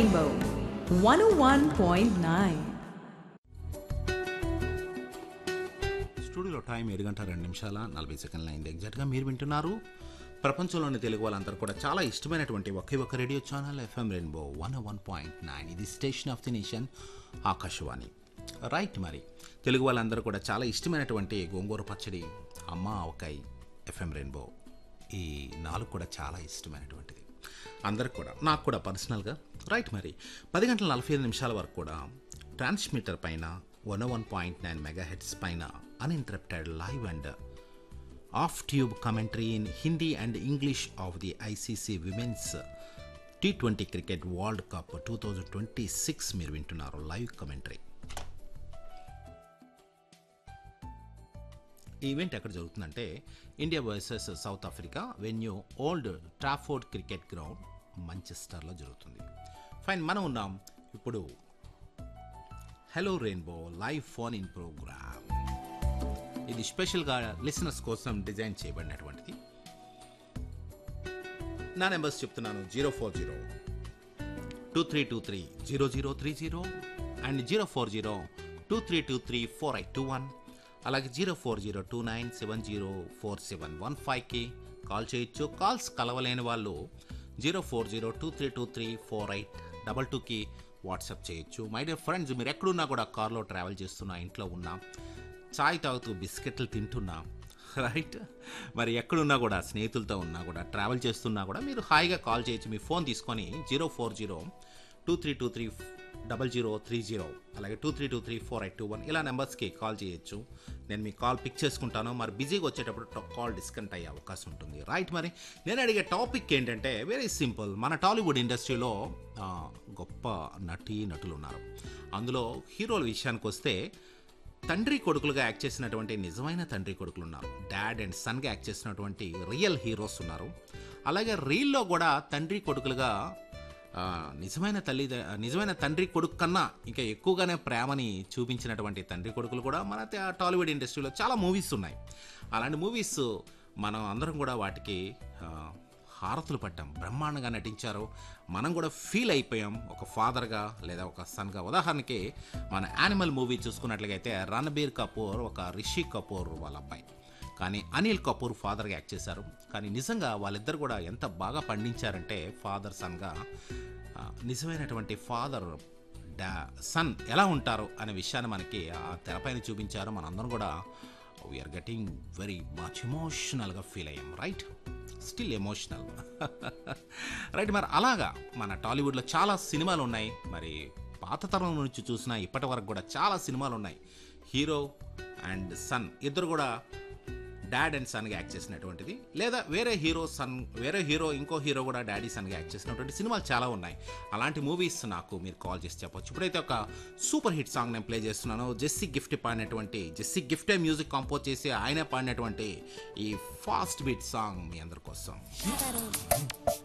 Rainbow 101.9. స్టూడియోలో time ఏడు గంట రెండు నిమిషాల నలభై సెకండ్ల అయింది ఎగ్జాక్ట్గా మీరు వింటున్నారు ప్రపంచంలోని తెలుగు వాళ్ళందరూ కూడా చాలా ఇష్టమైనటువంటి ఒకే ఒక radio channel FM rainbow one one point nine ఇది station of the nation Akashvani right మరి తెలుగు వాళ్ళందరూ కూడా చాలా ఇష్టమైనటువంటి గోంగూర పచ్చడి అమ్మ ఆవకాయ ఎఫ్ఎం రెయిన్బో ఈ నాలుగు కూడా చాలా ఇష్టమైనటువంటిది అందరికి కూడా నాకు కూడా పర్సనల్గా రైట్ మరి పది గంటల నలభై ఐదు నిమిషాల వరకు కూడా ట్రాన్స్మిటర్ పైన one one point nine megahertz పైన uninterrupted live and off tube commentary in Hindi and English of the ICC women's T twenty cricket world cup two thousand twenty six మీరు వింటున్నారు లైవ్ కమెంటరీ ఈ event ఎక్కడ జరుగుతుందంటే India versus South Africa venue Old Trafford cricket ground మంచెస్టర్లో జరుగుతుంది fine మనం ఉన్నాం ఇప్పుడు hello rainbow live phone in program ఇది స్పెషల్గా లిసనర్స్ కోసం డిజైన్ చేయబడినటువంటిది నా నెంబర్స్ చెప్తున్నాను zero four zero two three two three zero zero three zero and zero four zero two three two three four eight two one అలాగే zero four zero two nine seven zero four seven one ఫైవ్కి call చేయొచ్చు calls కలవలేని వాళ్ళు zero four zero two three two three four eight double టూకి WhatsApp చేయొచ్చు my dear friends మీరు ఎక్కడున్నా కూడా కార్లో ట్రావెల్ చేస్తున్నా ఇంట్లో ఉన్నా చాయ్ తాగుతూ బిస్కెట్లు తింటున్నా రైట్ మరి ఎక్కడున్నా కూడా స్నేహితులతో ఉన్నా కూడా ట్రావెల్ చేస్తున్నా కూడా మీరు హాయిగా కాల్ చేయొచ్చు మీ ఫోన్ తీసుకొని zero four zero two three two three double zero three zero అలాగే two three two three four eight two one ఇలా నెంబర్స్కి కాల్ చేయొచ్చు నేను మీ కాల్ పిక్ చేసుకుంటాను మరి బిజీగా వచ్చేటప్పుడు ట- కాల్ డిస్కనెక్ట్ అయ్యే అవకాశం ఉంటుంది రైట్ మరి నేను అడిగే టాపిక్ ఏంటంటే వెరీ సింపుల్ మన టాలీవుడ్ ఇండస్ట్రీలో ఆ, గొప్ప నటీ నటులు ఉన్నారు అందులో హీరోల విషయానికి వస్తే తండ్రి కొడుకులుగా యాక్ట్ చేసినటువంటి నిజమైన తండ్రి కొడుకులు ఉన్నారు డాడ్ అండ్ సన్గా యాక్ట్ చేసినటువంటి రియల్ హీరోస్ ఉన్నారు అలాగే రీల్లో కూడా తండ్రి కొడుకులుగా ఆ, నిజమైన తల్లి నిజమైన తండ్రి కొడుకు కన్నా ఇంకా ఎక్కువగానే ప్రేమని చూపించినటువంటి తండ్రి కొడుకులు కూడా మన త- టాలీవుడ్ ఇండస్ట్రీలో చాలా మూవీస్ ఉన్నాయి అలాంటి మూవీస్ మనం అందరం కూడా వాటికి ఆ, హారతులు పట్టాం బ్రహ్మాండంగా నటించారు మనం కూడా ఫీల్ అయిపోయాం ఒక ఫాదర్గా లేదా ఒక సన్గా ఉదాహరణకి మన యానిమల్ మూవీ చూసుకున్నట్లయితే రణబీర్ కపూర్ ఒక రిషి కపూర్ వాళ్ళ అబ్బాయి కానీ అనిల్ కపూర్ ఫాదర్గా యాక్ట్ చేశారు కానీ నిజంగా వాళ్ళిద్దరు కూడా ఎంత బాగా పండించారంటే ఫాదర్ సన్గా ఆ, నిజమైనటువంటి ఫాదర్ డా సన్ ఎలా ఉంటారు అనే విషయాన్ని మనకి ఆ తెరపైన చూపించారు మనందరం కూడా వీఆర్ గెటింగ్ వెరీ మచ్ ఎమోషనల్గా ఫీల్ అయ్యాం రైట్ స్టిల్ ఎమోషనల్ రైట్ మరి అలాగా మన టాలీవుడ్లో చాలా సినిమాలు ఉన్నాయి మరి పాత తరం నుంచి చూసినా ఇప్పటి వరకు కూడా చాలా సినిమాలు ఉన్నాయి హీరో అండ్ సన్ ఇద్దరు కూడా డాడ్ అండ్ సన్గా యాక్ట్ చేసినటువంటిది లేదా వేరే హీరో సన్ వేరే హీరో ఇంకో హీరో కూడా డాడీ సన్గా యాక్ట్ చేసినటువంటి సినిమాలు చాలా ఉన్నాయి అలాంటి మూవీస్ నాకు మీరు కాల్ చేసి చెప్పొచ్చు ఇప్పుడైతే ఒక సూపర్ హిట్ సాంగ్ నేను ప్లే చేస్తున్నాను జెస్సీ గిఫ్ట్ పాడినటువంటి జెస్సీ గిఫ్టే మ్యూజిక్ కంపోజ్ చేసి ఆయనే పాడినటువంటి ఈ ఫాస్ట్ బీట్ సాంగ్ మీ అందరి కోసం